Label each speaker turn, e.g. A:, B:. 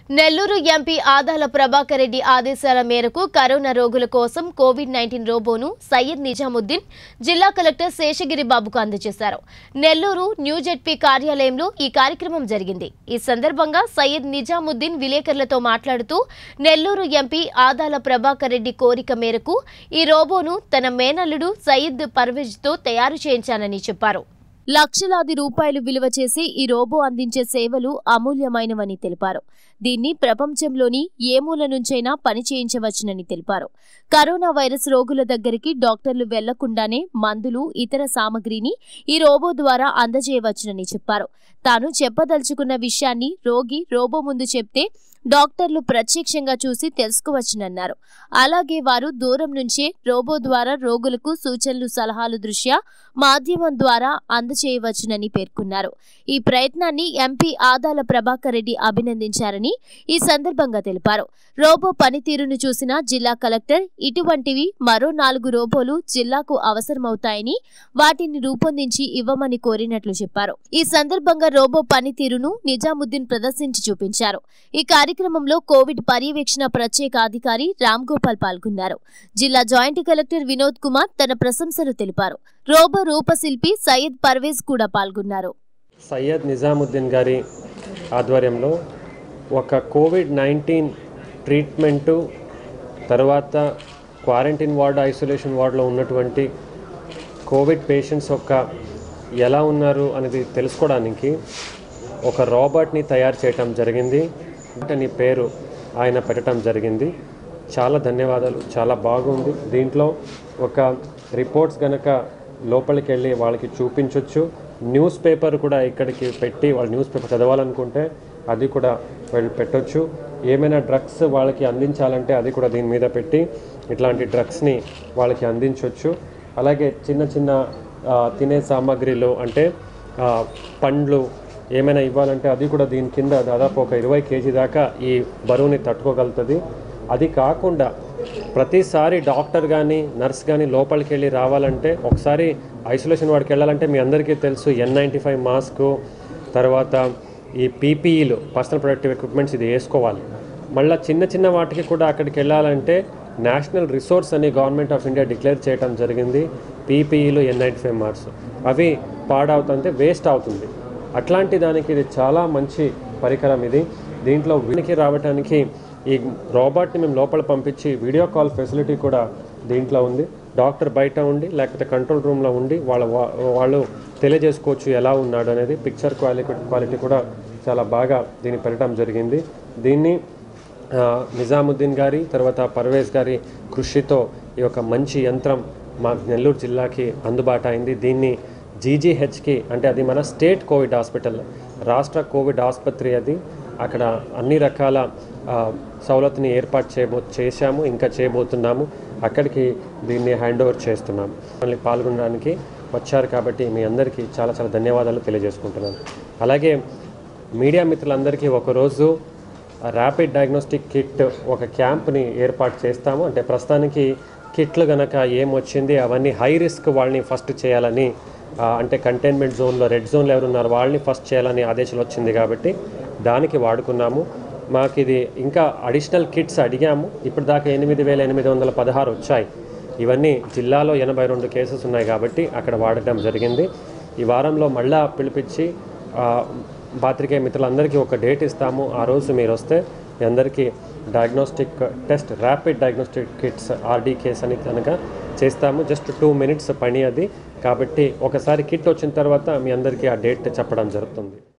A: Nellore MP Adala Prabhakar Reddy ఆదేశాల మేరకు corona రోగుల కోసం కోవిడ్ నైన్టీన్ రోబోను సయ్యద్ నిజాముద్దీన్ జిల్లా కలెక్టర్ శేషగిరి బాబుకు అందజేశారు నెల్లూరు న్యూ జెడ్పీ కార్యాలయంలో ఈ కార్యక్రమం జరిగింది ఈ సందర్భంగా సయ్యద్ నిజాముద్దీన్ విలేకరులతో మాట్లాడుతూ నెల్లూరు ఎంపీ ఆదాల ప్రభాకర్ రెడ్డి కోరిక మేరకు ఈ రోబోను తన మేనల్లుడు సయ్యద్ పర్వేజ్తో తయారు చేయించానని చెప్పారు లక్షలాది రూపాయలు విలువ చేసి ఈ రోబో అందించే సేవలు అమూల్యమైనవని తెలిపారు దీన్ని ప్రపంచంలోని ఏ మూల నుంచైనా పని చేయించవచ్చునని తెలిపారు కరోనా వైరస్ రోగుల దగ్గరికి డాక్టర్లు వెళ్లకుండానే మందులు ఇతర సామగ్రిని ఈ రోబో ద్వారా అందజేయవచ్చునని చెప్పారు తాను చెప్పదలుచుకున్న విషయాన్ని రోగి రోబో ముందు చెప్తే డాక్టర్లు ప్రత్యక్షంగా చూసి తెలుసుకోవచ్చునన్నారు అలాగే వారు దూరం నుంచే రోబో ద్వారా రోగులకు సూచనలు సలహాలు దృష్ట్యా మాధ్యమం ద్వారా అందజేయవచ్చునని పేర్కొన్నారు ఈ ప్రయత్నాన్ని ఎంపీ ఆదాల ప్రభాకర్ రెడ్డి అభినందించారని ఈ సందర్భంగా తెలిపారు రోబో పనితీరును చూసిన జిల్లా కలెక్టర్ ఇటువంటివి మరో నాలుగు రోబోలు జిల్లాకు అవసరమవుతాయని వాటిని రూపొందించి ఇవ్వమని కోరినట్లు చెప్పారు ఈ సందర్భంగా రోబో పనితీరును నిజాముద్దీన్ ప్రదర్శించి చూపించారు ఈ కార్యక్రమంలో కోవిడ్ పర్యవేక్షణ ప్రత్యేక అధికారి రామ్ గోపాల్ పాల్గొన్నారు జిల్లా జాయింట్ కలెక్టర్ వినోద్ కుమార్ తన ప్రశంసలు తెలిపారు రోబో రూపశిల్పి సయ్యద్ పర్వేజ్ కూడా పాల్గొన్నారు
B: సయ్యద్ నిజాముద్దీన్ గారి ఆధ్వర్యంలో ఒక కోవిడ్ నైన్టీన్ ట్రీట్మెంటు తర్వాత క్వారంటైన్ వార్డు ఐసోలేషన్ వార్డులో ఉన్నటువంటి కోవిడ్ పేషెంట్స్ యొక్క ఎలా ఉన్నారు అనేది తెలుసుకోవడానికి ఒక రాబర్ట్ని తయారు చేయటం జరిగింది అని పేరు ఆయన పెట్టడం జరిగింది చాలా ధన్యవాదాలు చాలా బాగుంది దీంట్లో ఒక రిపోర్ట్స్ గనక లోపలికి వెళ్ళి వాళ్ళకి చూపించవచ్చు న్యూస్ పేపర్ కూడా ఇక్కడికి పెట్టి వాళ్ళు న్యూస్ పేపర్ చదవాలనుకుంటే అది కూడా వాళ్ళు పెట్టొచ్చు ఏమైనా డ్రగ్స్ వాళ్ళకి అందించాలంటే అది కూడా దీని మీద పెట్టి ఇట్లాంటి డ్రగ్స్ని వాళ్ళకి అందించవచ్చు అలాగే చిన్న చిన్న ఆ, తినే సామాగ్రిలు అంటే ఆ, పండ్లు ఏమైనా ఇవ్వాలంటే అది కూడా దీని కింద దాదాపు ఒక ఇరవై కేజీ దాకా ఈ బరువుని తట్టుకోగలుగుతుంది అది కాకుండా ప్రతిసారి డాక్టర్ కానీ నర్స్ కానీ లోపలికి వెళ్ళి రావాలంటే ఒకసారి ఐసోలేషన్ వాడికి వెళ్ళాలంటే మీ అందరికీ తెలుసు ఎన్ నైంటీ ఫైవ్ మాస్క్ తర్వాత ఈ పీపీఈలు పర్సనల్ ప్రొడక్టివ్ ఎక్విప్మెంట్స్ ఇది వేసుకోవాలి మళ్ళీ చిన్న చిన్న వాటికి కూడా అక్కడికి వెళ్ళాలంటే నేషనల్ రిసోర్స్ అని గవర్నమెంట్ ఆఫ్ ఇండియా డిక్లేర్ చేయడం జరిగింది పీపీఈలు ఎన్ నైంటీ ఫైవ్ మార్క్స్ అవి పాడవుతుంటే వేస్ట్ అవుతుంది అట్లాంటి దానికి ఇది చాలా మంచి పరికరం ఇది దీంట్లో వీనికి రావడానికి ఈ రోబోట్ని మేము లోపల పంపించి వీడియో కాల్ ఫెసిలిటీ కూడా దీంట్లో ఉంది డాక్టర్ బయట ఉండి లేకపోతే కంట్రోల్ రూమ్లో ఉండి వాళ్ళ వా- వాళ్ళు తెలియజేసుకోవచ్చు ఎలా ఉన్నాడు అనేది పిక్చర్ క్వాలిటీ క్వాలిటీ కూడా చాలా బాగా దీన్ని పెట్టడం జరిగింది దీన్ని ఆ, నిజాముద్దీన్ గారి తర్వాత పర్వేజ్ గారి కృషితో ఈ యొక్క మంచి యంత్రం మా నెల్లూరు జిల్లాకి అందుబాటు అయింది దీన్ని జీజీహెచ్కి అంటే అది మన స్టేట్ కోవిడ్ హాస్పిటల్ రాష్ట్ర కోవిడ్ ఆసుపత్రి అది అక్కడ అన్ని రకాల ఆ, సవలతుని ఏర్పాటు చేయబో చేశాము ఇంకా చేయబోతున్నాము అక్కడికి దీన్ని హ్యాండ్ ఓవర్ చేస్తున్నాము మళ్ళీ పాల్గొనడానికి వచ్చారు కాబట్టి మీ అందరికీ చాలా చాలా ధన్యవాదాలు తెలియజేసుకుంటున్నాను అలాగే మీడియా మిత్రులందరికీ ఒకరోజు ర్యాపిడ్ డయాగ్నోస్టిక్ కిట్ ఒక క్యాంప్ని ఏర్పాటు చేస్తాము అంటే ప్రస్తుతానికి కిట్లు గనక ఏం వచ్చింది అవన్నీ హై రిస్క్ వాళ్ళని ఫస్ట్ చేయాలని ఆ, అంటే కంటైన్మెంట్ జోన్లో రెడ్ జోన్లో ఎవరున్నారు వాళ్ళని ఫస్ట్ చేయాలని ఆదేశాలు వచ్చింది కాబట్టి దానికి వాడుకున్నాము మాకు ఇది ఇంకా అడిషనల్ కిట్స్ అడిగాము ఇప్పుడు దాకా ఎనిమిది వేల ఎనిమిది వందల పదహారు వచ్చాయి ఇవన్నీ జిల్లాలో ఎనభై రెండు కేసెస్ ఉన్నాయి కాబట్టి అక్కడ వాడటం జరిగింది ఈ వారంలో మళ్ళా పిలిపించి ఆ, పాత్రికేయ మిత్రులందరికీ ఒక డేట్ ఇస్తాము ఆ రోజు మీరు వస్తే మీ అందరికీ diagnostic test rapid diagnostic kits RDKs అని కనుక చేస్తాము జస్ట్ టూ మినిట్స్ పని అది కాబట్టి ఒకసారి కిట్ వచ్చిన తర్వాత మీ అందరికీ ఆ డేట్ చెప్పడం జరుగుతుంది